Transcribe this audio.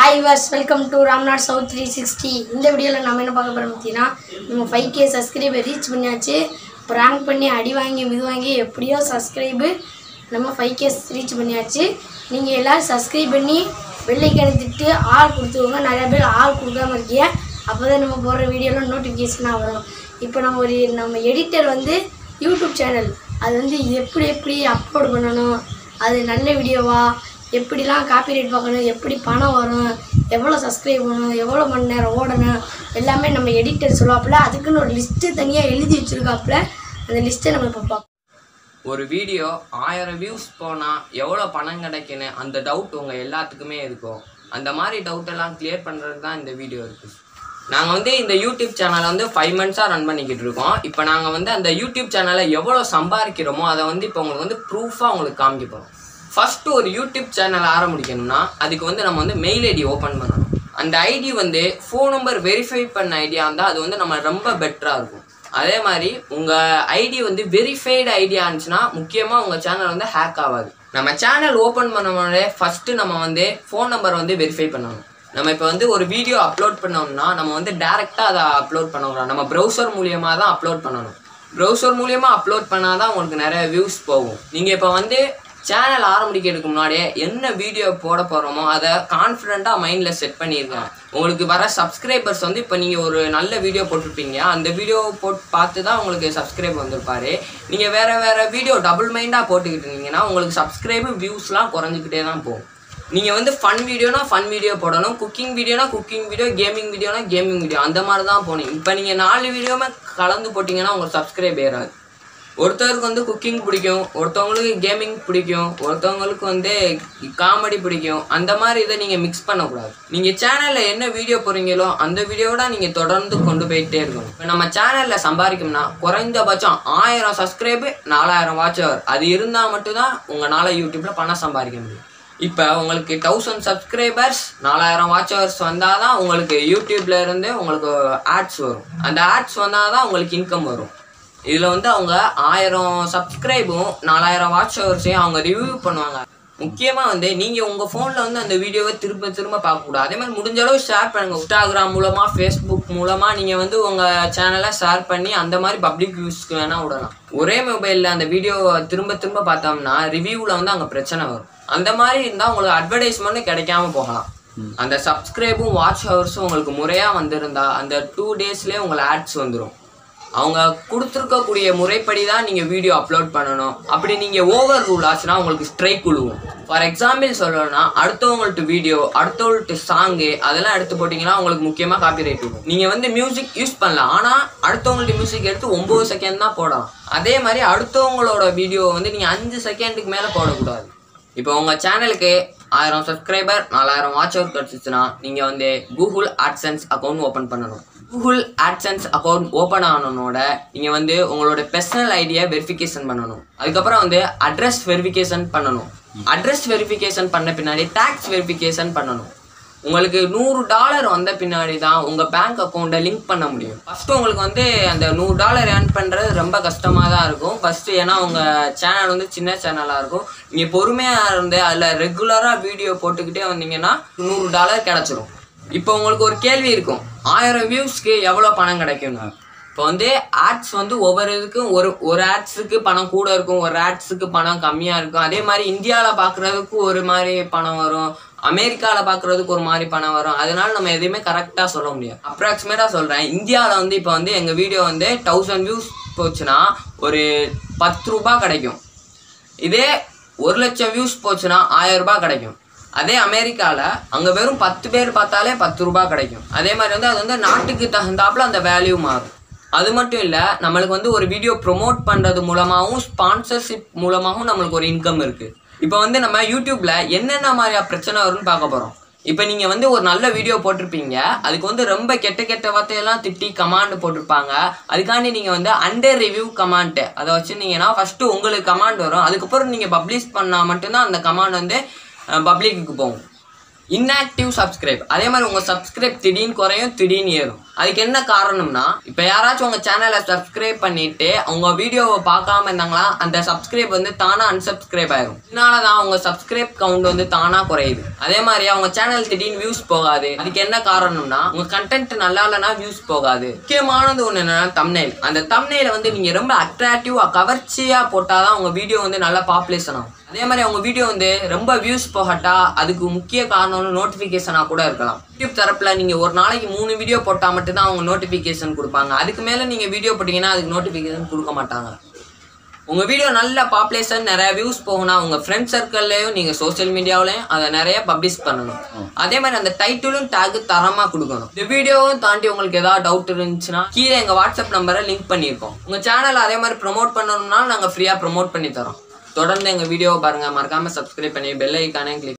hi வாஸ் welcome to Ramnath south three sixty இந்த வீடியோவில் நம்ம என்ன பார்க்க போகிறோம் பார்த்தீங்கன்னா நம்ம ஃபைவ் கே சப்ஸ்கிரைபர் ரீச் பண்ணியாச்சு ப்ராங்க் பண்ணி அடி வாங்கி இது வாங்கி எப்படியோ சப்ஸ்கிரைபு நம்ம ஃபைவ் கேஸ் ரீச் பண்ணியாச்சு நீங்கள் எல்லோரும் சப்ஸ்கிரைப் பண்ணி வெள்ளைக்கணி திட்டு ஆள் கொடுத்துக்கோங்க நிறைய பேர் ஆள் கொடுக்காம இருக்கீங்க அப்போ தான் நம்ம போடுற வீடியோலாம் நோட்டிஃபிகேஷனாக வரும் இப்போ நம்ம ஒரு நம்ம எடிட்டர் வந்து யூடியூப் சேனல் அது வந்து எப்படி எப்படி அப்லோட் பண்ணணும் அது நல்ல வீடியோவா எப்படிலாம் காப்பிரைட் பார்க்கணும் எப்படி பணம் வரும் எவ்வளோ சப்ஸ்கிரைப் பண்ணணும் எவ்வளோ மணி நேரம் ஓடணும் எல்லாமே நம்ம எடிட்டர் சொல்லுவாப்புல அதுக்குன்னு ஒரு லிஸ்ட்டு தனியாக எழுதி வச்சுருக்காப்புல அந்த லிஸ்ட்டை நம்ம இப்போ பார்ப்போம் ஒரு வீடியோ ஆயிரம் வியூஸ் போனால் எவ்வளோ பணம் கிடைக்குன்னு அந்த டவுட் உங்கள் எல்லாத்துக்குமே இருக்கும் அந்த மாதிரி டவுட் எல்லாம் கிளியர் பண்ணுறது தான் இந்த வீடியோ இருக்குது நாங்கள் வந்து இந்த யூடியூப் சேனலை வந்து ஃபைவ் மந்த்ஸாக ரன் பண்ணிக்கிட்டு இருக்கோம் இப்போ நாங்கள் வந்து அந்த யூடியூப் சேனலை எவ்வளோ சம்பாதிக்கிறோமோ அதை வந்து இப்போ உங்களுக்கு வந்து ப்ரூஃபாக உங்களுக்கு காமிக்க போகிறோம் ஃபஸ்ட்டு ஒரு யூடியூப் சேனல் ஆரம்பிக்கணும்னா அதுக்கு வந்து நம்ம வந்து மெயில் ஐடி ஓப்பன் பண்ணணும் அந்த ஐடி வந்து ஃபோன் நம்பர் வெரிஃபை பண்ண ஐடியா இருந்தால் அது வந்து நம்ம ரொம்ப பெட்டராக இருக்கும் அதே மாதிரி உங்கள் ஐடி வந்து வெரிஃபைடு ஐடியா இருந்துச்சுன்னா முக்கியமாக உங்கள் சேனல் வந்து ஹேக் ஆகாது நம்ம சேனல் ஓப்பன் பண்ணோடனே ஃபஸ்ட்டு நம்ம வந்து ஃபோன் நம்பர் வந்து வெரிஃபை பண்ணணும் நம்ம இப்போ வந்து ஒரு வீடியோ அப்லோட் பண்ணோம்னா நம்ம வந்து டேரெக்டாக அதை அப்லோட் பண்ணக்கூடாது நம்ம ப்ரௌசர் மூலியமாக தான் அப்லோட் பண்ணணும் ப்ரௌசர் மூலியமாக அப்லோட் பண்ணால் தான் உங்களுக்கு நிறைய வியூஸ் போகும் நீங்கள் இப்போ வந்து சேனல் ஆரம்பிக்கிறதுக்கு முன்னாடியே என்ன வீடியோ போட போகிறோமோ அதை கான்ஃபிடெண்ட்டாக மைண்டில் செட் பண்ணியிருக்கேன் உங்களுக்கு வர சப்ஸ்கிரைபர்ஸ் வந்து இப்போ நீங்கள் ஒரு நல்ல வீடியோ போட்டிருப்பீங்க அந்த வீடியோ போட்டு பார்த்து தான் உங்களுக்கு சப்ஸ்கிரைப் வந்திருப்பாரு நீங்கள் வேறு வேறு வீடியோ டபுள் மைண்டாக போட்டுக்கிட்டு இருந்தீங்கன்னா உங்களுக்கு சப்ஸ்கிரைபு வியூஸ்லாம் குறைஞ்சிக்கிட்டே தான் போகும் நீங்கள் வந்து ஃபன் வீடியோனா ஃபன் வீடியோ போடணும் குக்கிங் வீடியோனா குக்கிங் வீடியோ கேமிங் வீடியோனா கேமிங் வீடியோ அந்த மாதிரி தான் போனீங்க இப்போ நீங்கள் நாலு வீடியோவுமே கலந்து போட்டிங்கன்னா உங்களுக்கு சப்ஸ்கிரைப் ஏறாது ஒருத்தருக்கு வந்து குக்கிங் பிடிக்கும் ஒருத்தவங்களுக்கு கேமிங் பிடிக்கும் ஒருத்தவங்களுக்கு வந்து காமெடி பிடிக்கும் அந்த மாதிரி இதை நீங்கள் மிக்ஸ் பண்ணக்கூடாது நீங்கள் சேனலில் என்ன வீடியோ போடுறீங்களோ அந்த வீடியோட நீங்கள் தொடர்ந்து கொண்டு போயிட்டே இருக்கணும் இப்போ நம்ம சேனலில் சம்பாதிக்கணும்னா குறைந்தபட்சம் ஆயிரம் சப்ஸ்கிரைபு நாலாயிரம் வாட்ச் ஹவர் அது இருந்தால் மட்டும்தான் உங்களால் யூடியூப்பில் பணம் சம்பாதிக்க முடியும் இப்போ உங்களுக்கு தௌசண்ட் சப்ஸ்கிரைபர்ஸ் நாலாயிரம் வாட்ச் ஹவர்ஸ் வந்தால் தான் உங்களுக்கு யூடியூப்ல இருந்து உங்களுக்கு ஆட்ஸ் வரும் அந்த ஆட்ஸ் வந்தால் தான் உங்களுக்கு இன்கம் வரும் இதில் வந்து அவங்க ஆயிரம் சப்ஸ்கிரைபும் நாலாயிரம் வாட்ச் ஹவர்ஸையும் அவங்க ரிவ்யூ பண்ணுவாங்க முக்கியமாக வந்து நீங்கள் உங்கள் ஃபோனில் வந்து அந்த வீடியோவை திரும்ப திரும்ப பார்க்கக்கூடாது அதே மாதிரி முடிஞ்ச அளவு ஷேர் பண்ணுங்கள் இன்ஸ்டாகிராம் மூலமாக ஃபேஸ்புக் மூலமாக நீங்கள் வந்து உங்கள் சேனலை ஷேர் பண்ணி அந்த மாதிரி பப்ளிக் யூஸ்க்கு வேணால் விடலாம் ஒரே மொபைலில் அந்த வீடியோவை திரும்ப திரும்ப பார்த்தோம்னா ரிவ்யூவில் வந்து அங்கே பிரச்சனை வரும் அந்த மாதிரி இருந்தால் உங்களுக்கு அட்வர்டைஸ்மெண்ட்டு கிடைக்காம போகலாம் அந்த சப்ஸ்கிரைபும் வாட்ச் ஹவர்ஸும் உங்களுக்கு முறையாக வந்திருந்தா அந்த டூ டேஸ்லேயே உங்களுக்கு ஆட்ஸ் வந்துடும் அவங்க கொடுத்துருக்கக்கூடிய முறைப்படி தான் நீங்கள் வீடியோ அப்லோட் பண்ணணும் அப்படி நீங்கள் ஓவர் ரூல் ஆச்சுன்னா உங்களுக்கு ஸ்ட்ரைக் விழுவும் ஃபார் எக்ஸாம்பிள் சொல்லணும்னா அடுத்தவங்கள்ட்ட வீடியோ அடுத்தவங்கள்ட்ட சாங்கு அதெல்லாம் எடுத்து போட்டிங்கன்னா உங்களுக்கு முக்கியமாக காப்பி ரைட் விடும் நீங்கள் வந்து மியூசிக் யூஸ் பண்ணலாம் ஆனால் அடுத்தவங்கள்ட்ட மியூசிக் எடுத்து ஒம்பது செகண்ட் தான் போடலாம் அதே மாதிரி அடுத்தவங்களோட வீடியோ வந்து நீங்கள் அஞ்சு செகண்டுக்கு மேலே போடக்கூடாது இப்போ உங்கள் சேனலுக்கு ஆயிரம் சப்ஸ்கிரைபர் நாலாயிரம் வாட்ச் ஹவர் கிடச்சிச்சுன்னா நீங்கள் வந்து கூகுள் ஆட்சன்ஸ் அக்கௌண்ட் ஓப்பன் பண்ணணும் கூகுள் ஆட்சன்ஸ் அக்கௌண்ட் ஓப்பன் ஆனனோட நீங்கள் வந்து உங்களோட பர்சனல் ஐடியா வெரிஃபிகேஷன் பண்ணணும் அதுக்கப்புறம் வந்து அட்ரஸ் வெரிஃபிகேஷன் பண்ணணும் அட்ரஸ் வெரிஃபிகேஷன் பண்ண பின்னாடி டேக்ஸ் வெரிஃபிகேஷன் பண்ணணும் உங்களுக்கு நூறு டாலர் வந்த பின்னாடி தான் உங்கள் பேங்க் அக்கௌண்ட்டை லிங்க் பண்ண முடியும் ஃபஸ்ட்டு உங்களுக்கு வந்து அந்த நூறு டாலர் ஏர்ன் பண்ணுறது ரொம்ப கஷ்டமாக தான் இருக்கும் ஃபஸ்ட்டு ஏன்னா உங்கள் சேனல் வந்து சின்ன சேனலாக இருக்கும் நீங்கள் பொறுமையாக இருந்து அதில் ரெகுலராக வீடியோ போட்டுக்கிட்டே வந்தீங்கன்னா நூறு டாலர் கிடச்சிரும் இப்போ உங்களுக்கு ஒரு கேள்வி இருக்கும் ஆயிரம் வியூஸ்க்கு எவ்வளோ பணம் கிடைக்கும்னு இப்போ வந்து ஆட்ஸ் வந்து ஒவ்வொரு இதுக்கும் ஒரு ஒரு ஆட்ஸுக்கு பணம் கூட இருக்கும் ஒரு ஆட்ஸுக்கு பணம் கம்மியாக இருக்கும் அதே மாதிரி இந்தியாவில் பார்க்குறதுக்கு ஒரு மாதிரி பணம் வரும் அமெரிக்காவில் பார்க்குறதுக்கு ஒரு மாதிரி பணம் வரும் அதனால நம்ம எதையுமே கரெக்டாக சொல்ல முடியாது அப்ராக்சிமேட்டாக சொல்கிறேன் இந்தியாவில் வந்து இப்போ வந்து எங்கள் வீடியோ வந்து தௌசண்ட் வியூஸ் போச்சுன்னா ஒரு பத்து ரூபா கிடைக்கும் இதே ஒரு லட்சம் வியூஸ் போச்சுன்னா ஆயிரம் ரூபாய் கிடைக்கும் அதே அமெரிக்காவில் அங்கே வெறும் பத்து பேர் பார்த்தாலே பத்து ரூபாய் கிடைக்கும் அதே மாதிரி வந்து அது வந்து நாட்டுக்கு தகுந்தாப்புல அந்த வேல்யூ மாறும் அது மட்டும் இல்லை நம்மளுக்கு வந்து ஒரு வீடியோ ப்ரொமோட் பண்ணுறது மூலமாகவும் ஸ்பான்சர்ஷிப் மூலமாகவும் நம்மளுக்கு ஒரு இன்கம் இருக்குது இப்போ வந்து நம்ம யூடியூப்பில் என்னென்ன மாதிரியா பிரச்சனை வரும்னு பார்க்க போகிறோம் இப்போ நீங்கள் வந்து ஒரு நல்ல வீடியோ போட்டிருப்பீங்க அதுக்கு வந்து ரொம்ப கெட்ட கெட்ட வார்த்தையெல்லாம் திட்டி கமாண்ட் போட்டிருப்பாங்க அதுக்காண்டி நீங்கள் வந்து அண்டர் ரிவ்யூ கமாண்ட்டு அதை வச்சுருந்தீங்கன்னா ஃபஸ்ட்டு உங்களுக்கு கமாண்ட் வரும் அதுக்கப்புறம் நீங்கள் பப்ளிஷ் பண்ணால் மட்டும்தான் அந்த கமாண்ட் வந்து பப்ளிக்கு போகும் inactive சப்ஸ்கிரைப் அதே மாதிரி உங்கள் சப்ஸ்கிரைப் திடீர்னு குறையும் திடீர்னு ஏறும் அதுக்கு என்ன காரணம்னா இப்போ யாராச்சும் உங்கள் சேனலை சப்ஸ்கிரைப் பண்ணிட்டு அவங்க வீடியோவை பார்க்காம இருந்தாங்களா அந்த சப்ஸ்கிரைப் வந்து தானாக unsubscribe ஆயிரும் இதனால தான் அவங்க சப்ஸ்கிரைப் கவுண்ட் வந்து தானாக குறையுது அதே மாதிரி அவங்க சேனல் திடீர்னு வியூஸ் போகாது அதுக்கு என்ன காரணம்னா உங்க கண்டென்ட் நல்லா இல்லைனா வியூஸ் போகாது முக்கியமானது ஒன்று என்னன்னா தம்னைல் அந்த தம்னைல வந்து நீங்கள் ரொம்ப அட்ராக்டிவா கவர்ச்சியாக போட்டால் தான் உங்கள் வீடியோ வந்து நல்லா பாப்புலேஷன் ஆகும் அதே மாதிரி அவங்க வீடியோ வந்து ரொம்ப வியூஸ் போகட்டா அதுக்கு முக்கிய காரணம்னு நோட்டிஃபிகேஷனாக கூட இருக்கலாம் யூடியூப் தரப்பில் நீங்கள் ஒரு நாளைக்கு மூணு வீடியோ போட்டால் மட்டும்தான் அவங்க நோட்டிஃபிகேஷன் கொடுப்பாங்க அதுக்கு மேலே நீங்கள் வீடியோ போட்டிங்கன்னா அதுக்கு நோட்டிஃபிகேஷன் கொடுக்க மாட்டாங்க உங்கள் வீடியோ நல்ல பாப்புலேஷன் நிறைய வியூஸ் போகணும்னா உங்கள் ஃப்ரெண்ட் சர்க்கிள்லேயும் நீங்கள் சோஷியல் மீடியாவிலையும் அதை நிறைய பப்ளிஷ் பண்ணணும் அதே மாதிரி அந்த டைட்டிலும் டேக் தரமாக கொடுக்கணும் இந்த வீடியோவும் தாண்டி உங்களுக்கு ஏதாவது டவுட் இருந்துச்சுன்னா கீழே எங்கள் வாட்ஸ்அப் நம்பரை லிங்க் பண்ணியிருக்கோம் உங்கள் சேனல் அதே மாதிரி ப்ரோமோட் பண்ணணும்னா நாங்கள் ஃப்ரீயாக ப்ரோமோட் பண்ணி தரோம் தொடர்ந்து எங்கள் வீடியோவை பாருங்கள் மறக்காமல் சப்ஸ்கிரைப் பண்ணி பெல் ஐக்கானே கிளிக்